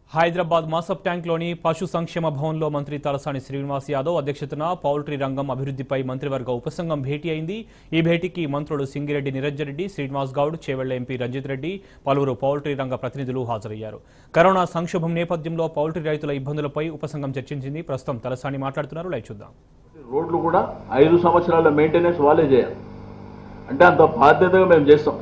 హైదరాబాద్ మాసప్ ట్యాంక్లోని పశు సంక్షేమ భవన్లో మంత్రి తలసాని శ్రీనివాస్ యాదవ్ అధ్యక్షతన పౌల్ట్రీ రంగం అభివృద్ధిపై మంత్రివర్గ ఉపసంఘం భేటీ అయింది ఈ భేటీకి మంత్రులు సింగిరెడ్డి నిరంజన్ రెడ్డి శ్రీనివాస్ గౌడ్ చేవెళ్ల ఎంపీ రంజిత్ రెడ్డి పలువురు పౌల్ట్రీ రంగ ప్రతినిధులు హాజరయ్యారు కరోనా సంక్షోభం నేపథ్యంలో పౌల్ట్రీ రైతుల ఇబ్బందులపై ఉపసంఘం చర్చించింది ప్రస్తుతం తలసాని మాట్లాడుతున్నారు లైవ్ చూద్దాం రోడ్లు కూడా ఐదు సంవత్సరాల మెయింటెనెన్స్ వాళ్ళే చేయాలి అంటే అంత బాధ్యతగా మేము చేస్తాం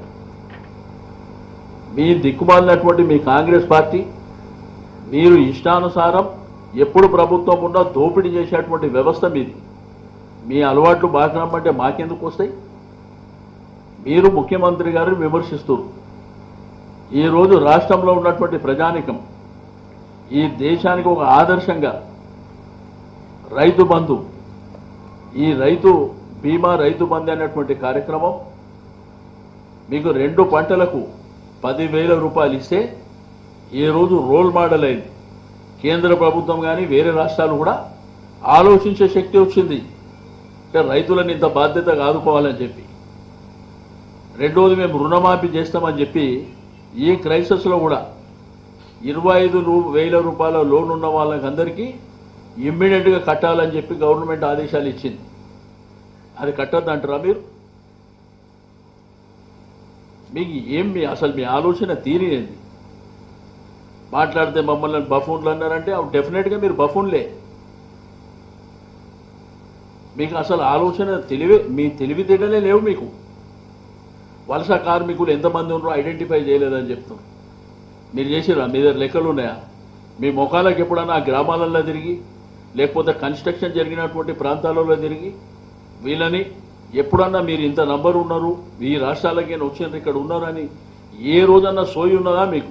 మీ దిక్కుమాలినటువంటి మీ కాంగ్రెస్ పార్టీ మీరు ఇష్టానుసారం ఎప్పుడు ప్రభుత్వం ఉన్నా దోపిడీ చేసేటువంటి వ్యవస్థ మీది మీ అలవాట్లు బాగా రమ్మంటే మాకెందుకు వస్తాయి మీరు ముఖ్యమంత్రి గారిని విమర్శిస్తారు ఈరోజు రాష్ట్రంలో ఉన్నటువంటి ప్రజానికం ఈ దేశానికి ఒక ఆదర్శంగా రైతు బంధు ఈ రైతు బీమా రైతు బంధు అనేటువంటి కార్యక్రమం మీకు రెండు పంటలకు పదివేల రూపాయలు ఇస్తే ఈ రోజు రోల్ మోడల్ అయింది కేంద్ర ప్రభుత్వం కానీ వేరే రాష్ట్రాలు కూడా ఆలోచించే శక్తి వచ్చింది అంటే రైతులను ఇంత బాధ్యతగా ఆదుకోవాలని చెప్పి రెండోది మేము రుణమాఫీ చేస్తామని చెప్పి ఈ క్రైసిస్లో కూడా ఇరవై ఐదు రూ- వేల రూపాయల లోన్ ఉన్న వాళ్ళకి అందరికీ ఇమ్మీడియట్గా కట్టాలని చెప్పి గవర్నమెంట్ ఆదేశాలు ఇచ్చింది అది కట్టద్దు అంటారా మీరు మీకు ఏం మీ అసలు మీ ఆలోచన తీరి ఏంది మాట్లాడితే మమ్మల్ని బఫూన్లు అన్నారంటే అవి డెఫినెట్గా మీరు బఫూన్లే మీకు అసలు ఆలోచన తెలివే మీ తెలివితేటలే లేవు మీకు వలస కార్మికులు ఎంతమంది ఉన్నారో ఐడెంటిఫై చేయలేదని చెప్తున్నారు మీరు చేసిరా మీ దగ్గర లెక్కలు ఉన్నాయా మీ ముఖాలకు ఎప్పుడన్నా ఆ గ్రామాలలో తిరిగి లేకపోతే కన్స్ట్రక్షన్ జరిగినటువంటి ప్రాంతాలలో తిరిగి వీళ్ళని ఎప్పుడన్నా మీరు ఇంత నంబర్ ఉన్నారు ఈ రాష్ట్రాలకి వచ్చినారు ఇక్కడ ఉన్నారని ఏ రోజన్నా సోయి ఉన్నదా మీకు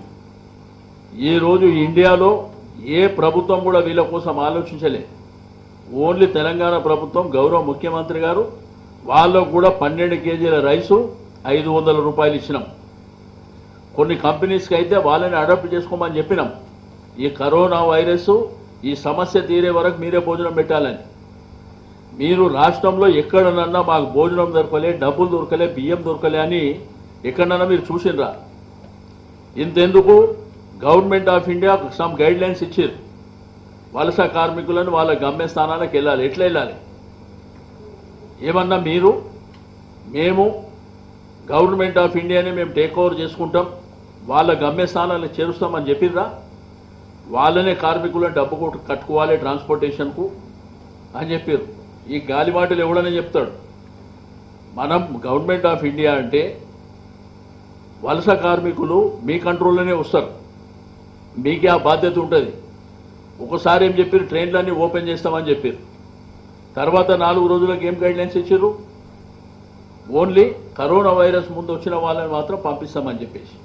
ఈ రోజు ఇండియాలో ఏ ప్రభుత్వం కూడా వీళ్ళ కోసం ఆలోచించలే ఓన్లీ తెలంగాణ ప్రభుత్వం గౌరవ ముఖ్యమంత్రి గారు వాళ్ళకు కూడా పన్నెండు కేజీల రైసు ఐదు వందల రూపాయలు ఇచ్చినాం కొన్ని కంపెనీస్కి అయితే వాళ్ళని అడాప్ట్ చేసుకోమని చెప్పినాం ఈ కరోనా వైరస్ ఈ సమస్య తీరే వరకు మీరే భోజనం పెట్టాలని మీరు రాష్ట్రంలో ఎక్కడనన్నా మాకు భోజనం దొరకలే డబ్బులు దొరకలే బియ్యం దొరకలే అని ఎక్కడన్నా మీరు చూసిండ్రా ఇంతెందుకు government of India some guidelines ఇచ్చారు వలస కార్మికులను వాళ్ళ గమ్యస్థానాలకు వెళ్ళాలి ఎట్లా వెళ్ళాలి ఏమన్నా మీరు మేము గవర్నమెంట్ ఆఫ్ ఇండియాని మేము టేక్ ఓవర్ చేసుకుంటాం వాళ్ళ గమ్యస్థానాలకు చేరుస్తామని చెప్పిర్రా వాళ్ళనే కార్మికులను డబ్బు కొట్టు కట్టుకోవాలి ట్రాన్స్పోర్టేషన్కు అని చెప్పారు ఈ గాలి మాటలు ఎవడనే చెప్తాడు మనం గవర్నమెంట్ ఆఫ్ ఇండియా అంటే వలస కార్మికులు మీ కంట్రోల్లోనే వస్తారు మీకే ఆ బాధ్యత ఉంటుంది ఒకసారి ఏం చెప్పారు ట్రైన్లన్నీ ఓపెన్ చేస్తామని చెప్పారు తర్వాత నాలుగు రోజులకు ఏం గైడ్ లైన్స్ ఇచ్చారు ఓన్లీ కరోనా వైరస్ ముందు వచ్చిన వాళ్ళని మాత్రం పంపిస్తామని చెప్పేసి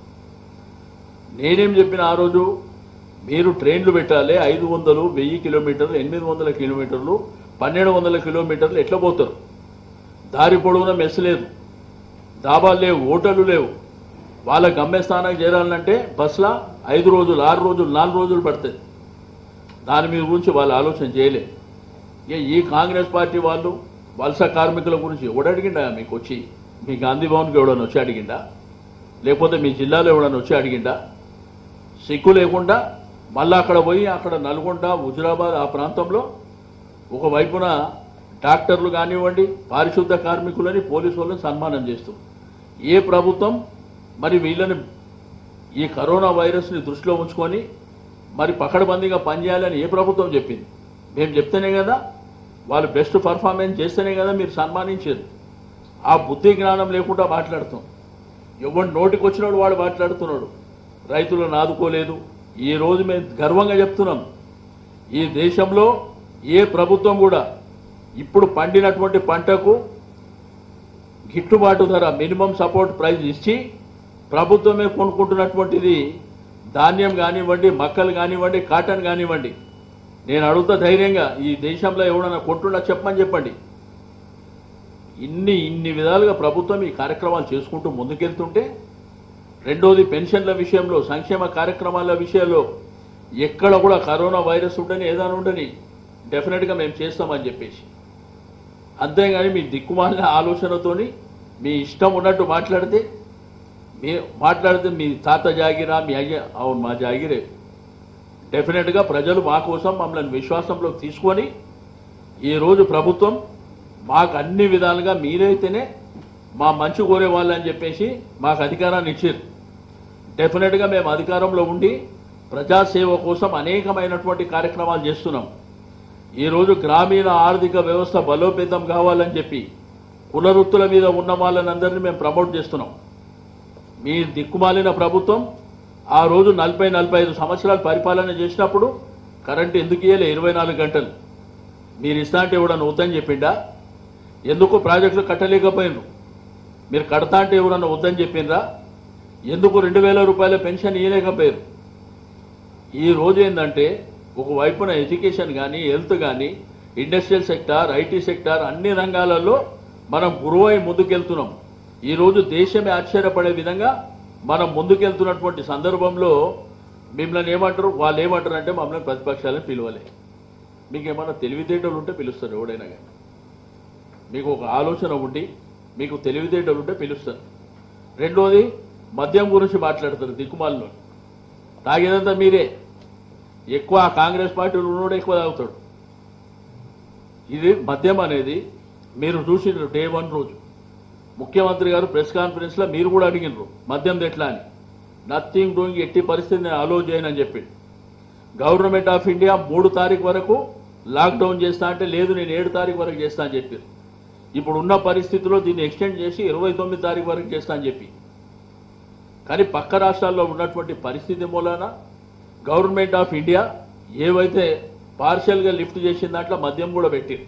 నేనేం చెప్పిన ఆ రోజు మీరు ట్రైన్లు పెట్టాలి ఐదు వందలు వెయ్యి కిలోమీటర్లు ఎనిమిది వందల కిలోమీటర్లు పన్నెండు వందల కిలోమీటర్లు ఎట్లా పోతారు దారి పొడవునా మెస్ లేదు దాబాలు లేవు హోటళ్ళు లేవు వాళ్ళ గమ్యస్థానానికి చేరాలంటే బస్సులో ఐదు రోజులు ఆరు రోజులు నాలుగు రోజులు పడుతుంది దాని మీద గురించి వాళ్ళు ఆలోచన చేయలే ఇక ఈ కాంగ్రెస్ పార్టీ వాళ్ళు వలస కార్మికుల గురించి ఎవడు అడిగిండా మీకు వచ్చి మీ గాంధీ భవన్కి ఎవడన్నా వచ్చి అడిగిండా లేకపోతే మీ జిల్లాలో ఎవడన్నా వచ్చి అడిగిండా సిగ్గు లేకుండా మళ్ళీ అక్కడ పోయి అక్కడ నల్గొండ హుజురాబాద్ ఆ ప్రాంతంలో ఒకవైపున డాక్టర్లు కానివ్వండి పారిశుద్ధ కార్మికులని పోలీసు వాళ్ళని సన్మానం చేస్తూ ఏ ప్రభుత్వం మరి వీళ్ళని ఈ కరోనా వైరస్ని దృష్టిలో ఉంచుకొని మరి పకడ్బందీగా పనిచేయాలని ఏ ప్రభుత్వం చెప్పింది మేము చెప్తేనే కదా వాళ్ళు బెస్ట్ పర్ఫార్మెన్స్ చేస్తేనే కదా మీరు సన్మానించారు ఆ బుద్ధి జ్ఞానం లేకుండా మాట్లాడుతాం ఎవడు నోటికి వచ్చినాడు వాడు మాట్లాడుతున్నాడు రైతులను ఆదుకోలేదు ఈ రోజు మేము గర్వంగా చెప్తున్నాం ఈ దేశంలో ఏ ప్రభుత్వం కూడా ఇప్పుడు పండినటువంటి పంటకు గిట్టుబాటు ధర మినిమం సపోర్ట్ ప్రైస్ ఇచ్చి ప్రభుత్వమే కొనుక్కుంటున్నటువంటిది ధాన్యం కానివ్వండి మక్కలు కానివ్వండి కాటన్ కానివ్వండి నేను అడుగుతా ధైర్యంగా ఈ దేశంలో ఎవడన్నా కొంటున్నా చెప్పమని చెప్పండి ఇన్ని ఇన్ని విధాలుగా ప్రభుత్వం ఈ కార్యక్రమాలు చేసుకుంటూ ముందుకెళ్తుంటే రెండోది పెన్షన్ల విషయంలో సంక్షేమ కార్యక్రమాల విషయంలో ఎక్కడ కూడా కరోనా వైరస్ ఉండని ఏదైనా ఉండని డెఫినెట్గా మేము చేస్తామని చెప్పేసి అంతేగాని మీ దిక్కుమాలిన ఆలోచనతోని మీ ఇష్టం ఉన్నట్టు మాట్లాడితే మీ మాట్లాడితే మీ తాత జాగిరా మీ అయ్య అవును మా జాగిరే డెఫినెట్గా ప్రజలు మా కోసం మమ్మల్ని విశ్వాసంలోకి తీసుకొని ఈరోజు ప్రభుత్వం మాకు అన్ని విధాలుగా మీరైతేనే మా మంచి కోరే వాళ్ళని చెప్పేసి మాకు అధికారాన్ని ఇచ్చారు డెఫినెట్గా మేము అధికారంలో ఉండి ప్రజాసేవ కోసం అనేకమైనటువంటి కార్యక్రమాలు చేస్తున్నాం ఈరోజు గ్రామీణ ఆర్థిక వ్యవస్థ బలోపేతం కావాలని చెప్పి కుల వృత్తుల మీద ఉన్న వాళ్ళని అందరినీ మేము ప్రమోట్ చేస్తున్నాం మీ దిక్కుమాలిన ప్రభుత్వం ఆ రోజు నలభై నలభై ఐదు సంవత్సరాలు పరిపాలన చేసినప్పుడు కరెంటు ఎందుకు ఇయ్యలే ఇరవై నాలుగు గంటలు మీరు ఇస్తా అంటే ఎవడన్నా వద్దని చెప్పిండా ఎందుకు ప్రాజెక్టులు కట్టలేకపోయినరు మీరు కడతా అంటే ఎవరన్నా వద్దని చెప్పిండ్రా ఎందుకు రెండు వేల రూపాయల పెన్షన్ ఇవ్వలేకపోయారు ఈ రోజు ఏంటంటే ఒక వైపున ఎడ్యుకేషన్ కానీ హెల్త్ కానీ ఇండస్ట్రియల్ సెక్టార్ ఐటీ సెక్టార్ అన్ని రంగాలలో మనం గురువై ముందుకెళ్తున్నాం ఈ రోజు దేశమే ఆశ్చర్యపడే విధంగా మనం ముందుకెళ్తున్నటువంటి సందర్భంలో మిమ్మల్ని ఏమంటారు వాళ్ళు ఏమంటారు అంటే మమ్మల్ని ప్రతిపక్షాలను పిలవలే మీకు ఏమన్నా తెలివితేటలు ఉంటే పిలుస్తారు ఎవడైనా కానీ మీకు ఒక ఆలోచన ఉండి మీకు తెలివితేటలు ఉంటే పిలుస్తారు రెండోది మద్యం గురించి మాట్లాడతారు దిక్కుమాలలో తాగేదంతా మీరే ఎక్కువ ఆ కాంగ్రెస్ పార్టీలో ఉన్నోడు ఎక్కువ తాగుతాడు ఇది మద్యం అనేది మీరు చూసిండ్రు డే వన్ రోజు ముఖ్యమంత్రి గారు ప్రెస్ కాన్ఫరెన్స్లో మీరు కూడా అడిగినారు మద్యం ఎట్లా అని నథింగ్ డూయింగ్ ఎట్టి పరిస్థితి నేను అలో చేయనని చెప్పి గవర్నమెంట్ ఆఫ్ ఇండియా మూడు తారీఖు వరకు లాక్డౌన్ చేస్తా అంటే లేదు నేను ఏడు తారీఖు వరకు చేస్తా అని చెప్పారు ఇప్పుడు ఉన్న పరిస్థితిలో దీన్ని ఎక్స్టెండ్ చేసి ఇరవై తొమ్మిది తారీఖు వరకు చేస్తా అని చెప్పి కానీ పక్క రాష్ట్రాల్లో ఉన్నటువంటి పరిస్థితి మూలాన గవర్నమెంట్ ఆఫ్ ఇండియా ఏవైతే పార్షియల్గా లిఫ్ట్ చేసిన దాంట్లో మద్యం కూడా పెట్టిరు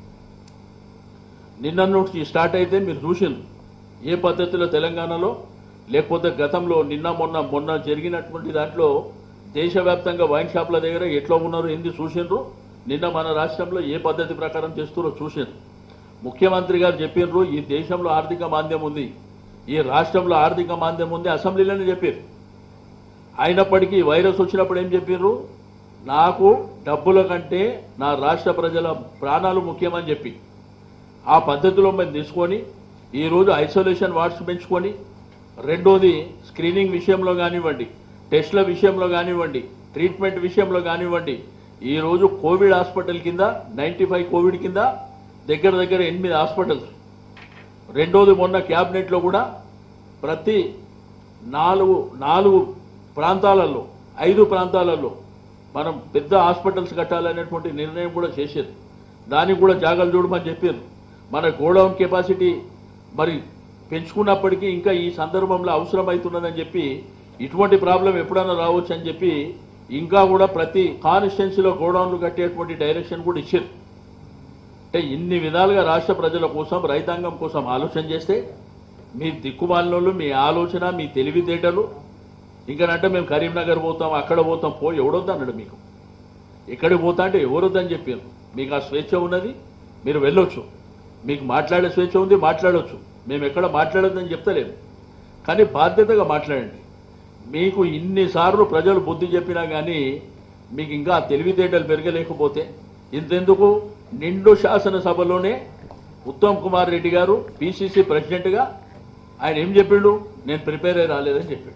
నిన్న నుంచి స్టార్ట్ అయితే మీరు చూసిండ్రు ఏ పద్ధతిలో తెలంగాణలో లేకపోతే గతంలో నిన్న మొన్న మొన్న జరిగినటువంటి దాంట్లో దేశవ్యాప్తంగా వైన్ షాప్ల దగ్గర ఎట్లా ఉన్నారు ఏంది చూసిండ్రు నిన్న మన రాష్ట్రంలో ఏ పద్ధతి ప్రకారం చేస్తున్నారో చూసిండ్రు ముఖ్యమంత్రి గారు చెప్పినారు ఈ దేశంలో ఆర్థిక మాంద్యం ఉంది ఈ రాష్ట్రంలో ఆర్థిక మాంద్యం ఉంది అసెంబ్లీలోనే చెప్పారు అయినప్పటికీ ఈ వైరస్ వచ్చినప్పుడు ఏం చెప్పారు నాకు డబ్బుల కంటే నా రాష్ట్ర ప్రజల ప్రాణాలు ముఖ్యమని చెప్పి ఆ పద్ధతిలో మేము తీసుకొని ఈరోజు ఐసోలేషన్ వార్డ్స్ పెంచుకొని రెండోది స్క్రీనింగ్ విషయంలో కానివ్వండి టెస్ట్ల విషయంలో కానివ్వండి ట్రీట్మెంట్ విషయంలో కానివ్వండి ఈరోజు కోవిడ్ హాస్పిటల్ కింద నైంటీ ఫైవ్ కోవిడ్ కింద దగ్గర దగ్గర ఎనిమిది హాస్పిటల్స్ రెండోది మొన్న క్యాబినెట్లో కూడా ప్రతి నాలుగు నాలుగు ప్రాంతాలలో ఐదు ప్రాంతాలలో మనం పెద్ద హాస్పిటల్స్ కట్టాలనేటువంటి నిర్ణయం కూడా చేసేది దానికి కూడా జాగాలు చూడమని చెప్పారు మన గోడౌన్ కెపాసిటీ మరి పెంచుకున్నప్పటికీ ఇంకా ఈ సందర్భంలో అవసరం అవుతున్నదని చెప్పి ఇటువంటి ప్రాబ్లం ఎప్పుడైనా రావచ్చు అని చెప్పి ఇంకా కూడా ప్రతి కాన్స్టిట్యున్సీలో గోడౌన్లు కట్టేటువంటి డైరెక్షన్ కూడా ఇచ్చారు అంటే ఇన్ని విధాలుగా రాష్ట్ర ప్రజల కోసం రైతాంగం కోసం ఆలోచన చేస్తే మీ దిక్కుమాలినోళ్ళు మీ ఆలోచన మీ తెలివితేటలు ఇంకనంటే మేము కరీంనగర్ పోతాం అక్కడ పోతాం పో ఎవడొద్దన్నాడు మీకు ఎక్కడికి పోతా అంటే ఎవరొద్దని చెప్పారు మీకు ఆ స్వేచ్ఛ ఉన్నది మీరు వెళ్ళొచ్చు మీకు మాట్లాడే స్వేచ్ఛ ఉంది మాట్లాడొచ్చు మేము ఎక్కడ మాట్లాడొద్దని చెప్తలేము కానీ బాధ్యతగా మాట్లాడండి మీకు ఇన్నిసార్లు ప్రజలు బుద్ధి చెప్పినా కానీ మీకు ఇంకా ఆ తెలివితేటలు పెరగలేకపోతే ఇంతెందుకు నిండు శాసనసభలోనే ఉత్తమ్ కుమార్ రెడ్డి గారు పిసిసి ప్రెసిడెంట్గా ఆయన ఏం చెప్పిండు నేను ప్రిపేర్ అయ్యి రాలేదని చెప్పిండు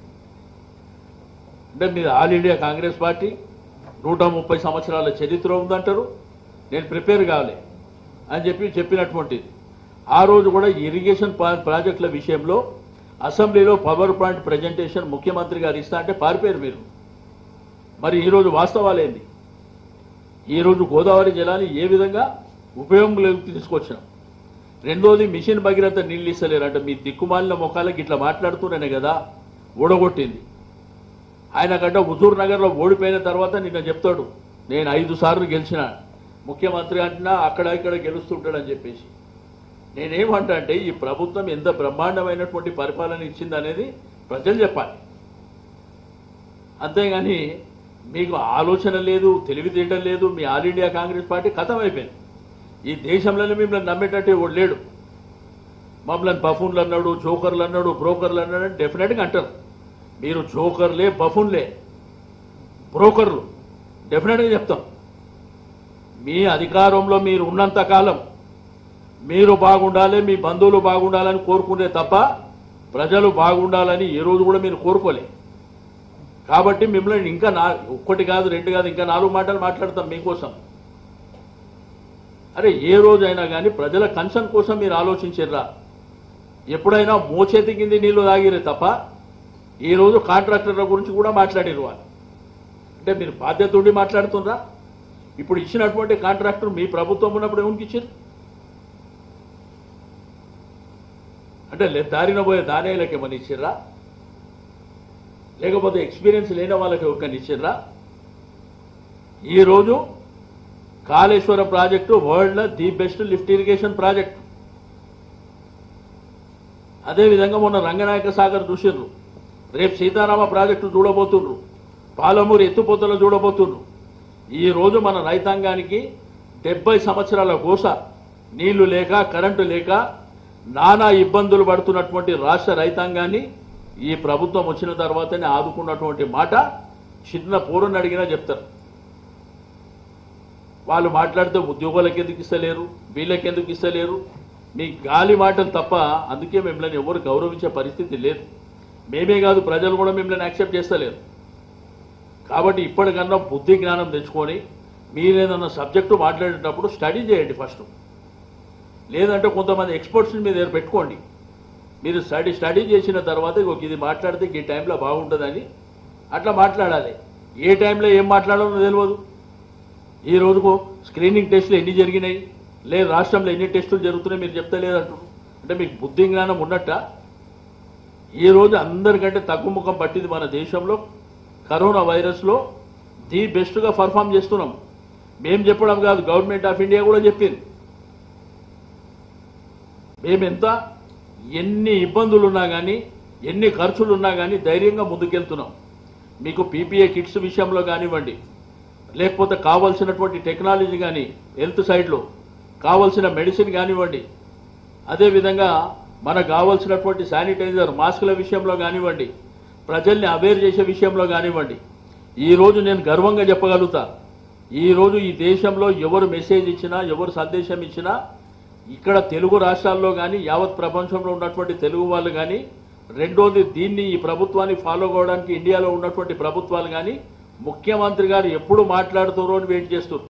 అంటే మీరు ఆల్ ఇండియా కాంగ్రెస్ పార్టీ నూట ముప్పై సంవత్సరాల చరిత్ర ఉందంటారు నేను ప్రిపేర్ కావాలి అని చెప్పి చెప్పినటువంటిది ఆ రోజు కూడా ఇరిగేషన్ పా- ప్రాజెక్టుల విషయంలో అసెంబ్లీలో పవర్ పాయింట్ ప్రజెంటేషన్ ముఖ్యమంత్రి గారు ఇస్తా అంటే పారిపోయారు మీరు మరి ఈరోజు వాస్తవాలేంది ఈరోజు గోదావరి జలాన్ని ఏ విధంగా ఉపయోగంలోకి తీసుకొచ్చాం రెండోది మిషన్ భగీరథ నీళ్ళు ఇస్తలేరు అంటే మీ దిక్కుమాలిన ముఖాలకి ఇట్లా మాట్లాడుతూనే కదా ఓడగొట్టింది ఆయన గడ్డ హుజూర్ నగర్లో ఓడిపోయిన తర్వాత నిన్న చెప్తాడు నేను ఐదు సార్లు గెలిచిన ముఖ్యమంత్రి అంటున్నా అక్కడ ఇక్కడ గెలుస్తుంటాడని చెప్పేసి నేనేమంటా అంటే ఈ ప్రభుత్వం ఎంత బ్రహ్మాండమైనటువంటి పరిపాలన ఇచ్చింది అనేది ప్రజలు చెప్పాలి అంతేగాని మీకు ఆలోచన లేదు తెలివితేటం లేదు మీ ఆల్ ఇండియా కాంగ్రెస్ పార్టీ ఖతం అయిపోయింది ఈ దేశంలోనే మిమ్మల్ని నమ్మేటట్టు ఎవడు లేడు మమ్మల్ని బఫూన్లు అన్నాడు జోకర్లు అన్నాడు బ్రోకర్లు అన్నాడు అని డెఫినెట్గా అంటారు మీరు జోకర్లే బఫూన్లే బ్రోకర్లు డెఫినెట్గా చెప్తాం మీ అధికారంలో మీరు ఉన్నంత కాలం మీరు బాగుండాలి మీ బంధువులు బాగుండాలని కోరుకునే తప్ప ప్రజలు బాగుండాలని ఏ రోజు కూడా మీరు కోరుకోలే కాబట్టి మిమ్మల్ని ఇంకా నా ఒక్కటి కాదు రెండు కాదు ఇంకా నాలుగు మాటలు మాట్లాడతాం మీకోసం అరే ఏ రోజైనా కానీ ప్రజల కన్సర్న్ కోసం మీరు ఆలోచించారా ఎప్పుడైనా మోచేతి కింది నీళ్లు తాగిరే తప్ప ఈ రోజు కాంట్రాక్టర్ల గురించి కూడా మాట్లాడారు వాళ్ళు అంటే మీరు బాధ్యత ఉండి మాట్లాడుతుండ్రా ఇప్పుడు ఇచ్చినటువంటి కాంట్రాక్టర్ మీ ప్రభుత్వం ఉన్నప్పుడు ఎవరికి ఇచ్చారు అంటే లే- దారిన పోయే దానేలకు ఏమని ఇచ్చిర్రా లేకపోతే ఎక్స్పీరియన్స్ లేని వాళ్ళకి ఎవరికైనా ఇచ్చిర్రా ఈరోజు కాళేశ్వరం ప్రాజెక్టు వరల్డ్లో the best lift irrigation project అదేవిధంగా మొన్న రంగనాయక సాగర్ చూసిర్రు రేపు సీతారామ ప్రాజెక్టు చూడబోతుండ్రు పాలమూరు ఎత్తుపోతలు చూడబోతుండ్రు ఈ రోజు మన రైతాంగానికి డెబ్బై సంవత్సరాల కోస నీళ్లు లేక కరెంటు లేక నానా ఇబ్బందులు పడుతున్నటువంటి రాష్ట్ర రైతాంగాన్ని ఈ ప్రభుత్వం వచ్చిన తర్వాతనే ఆదుకున్నటువంటి మాట చిన్న పూర్వని అడిగినా చెప్తారు వాళ్ళు మాట్లాడితే ఉద్యోగులకు ఎందుకు ఇస్తలేరు వీళ్ళకి ఎందుకు ఇస్తలేరు మీ గాలి మాటలు తప్ప అందుకే మిమ్మల్ని ఎవరు గౌరవించే పరిస్థితి లేదు మేమే కాదు ప్రజలు కూడా మిమ్మల్ని యాక్సెప్ట్ చేస్తలేరు కాబట్టి ఇప్పటికన్నా బుద్ధి జ్ఞానం తెచ్చుకొని మీరేదన్నా సబ్జెక్టు మాట్లాడేటప్పుడు స్టడీ చేయండి ఫస్ట్ లేదంటే కొంతమంది ఎక్స్పర్ట్స్ని మీ దగ్గర పెట్టుకోండి మీరు స్టడీ స్టడీ చేసిన తర్వాత ఇగో ఇది మాట్లాడితే ఈ టైంలో బాగుంటుందని అట్లా మాట్లాడాలి ఏ టైంలో ఏం మాట్లాడాలో తెలియదు ఈ రోజుకు స్క్రీనింగ్ టెస్టులు ఎన్ని జరిగినాయి లేదు రాష్ట్రంలో ఎన్ని టెస్టులు జరుగుతున్నాయి మీరు చెప్తలేదంటారు అంటే మీకు బుద్ధి జ్ఞానం ఉన్నట్ట ఈ రోజు అందరికంటే తక్కువ ముఖం పట్టింది మన దేశంలో కరోనా వైరస్లో ది బెస్ట్గా పర్ఫామ్ చేస్తున్నాం మేము చెప్పడం కాదు గవర్నమెంట్ ఆఫ్ ఇండియా కూడా చెప్పింది మేమెంత ఎన్ని ఇబ్బందులు ఉన్నా కానీ ఎన్ని ఖర్చులు ఉన్నా కానీ ధైర్యంగా ముందుకెళ్తున్నాం మీకు పీపీఏ కిట్స్ విషయంలో కానివ్వండి లేకపోతే కావాల్సినటువంటి టెక్నాలజీ కానీ హెల్త్ సైడ్లో కావాల్సిన మెడిసిన్ కానివ్వండి అదేవిధంగా మనకు కావాల్సినటువంటి శానిటైజర్ మాస్కుల విషయంలో కానివ్వండి ప్రజల్ని అవేర్ చేసే విషయంలో కానివ్వండి ఈ రోజు నేను గర్వంగా చెప్పగలుగుతా ఈ రోజు ఈ దేశంలో ఎవరు మెసేజ్ ఇచ్చినా ఎవరు సందేశం ఇచ్చినా ఇక్కడ తెలుగు రాష్ట్రాల్లో కానీ యావత్ ప్రపంచంలో ఉన్నటువంటి తెలుగు వాళ్ళు కానీ రెండోది దీన్ని ఈ ప్రభుత్వాన్ని ఫాలో కావడానికి ఇండియాలో ఉన్నటువంటి ప్రభుత్వాలు కానీ ముఖ్యమంత్రి గారు ఎప్పుడు మాట్లాడుతారో అని వెయిట్ చేస్తారు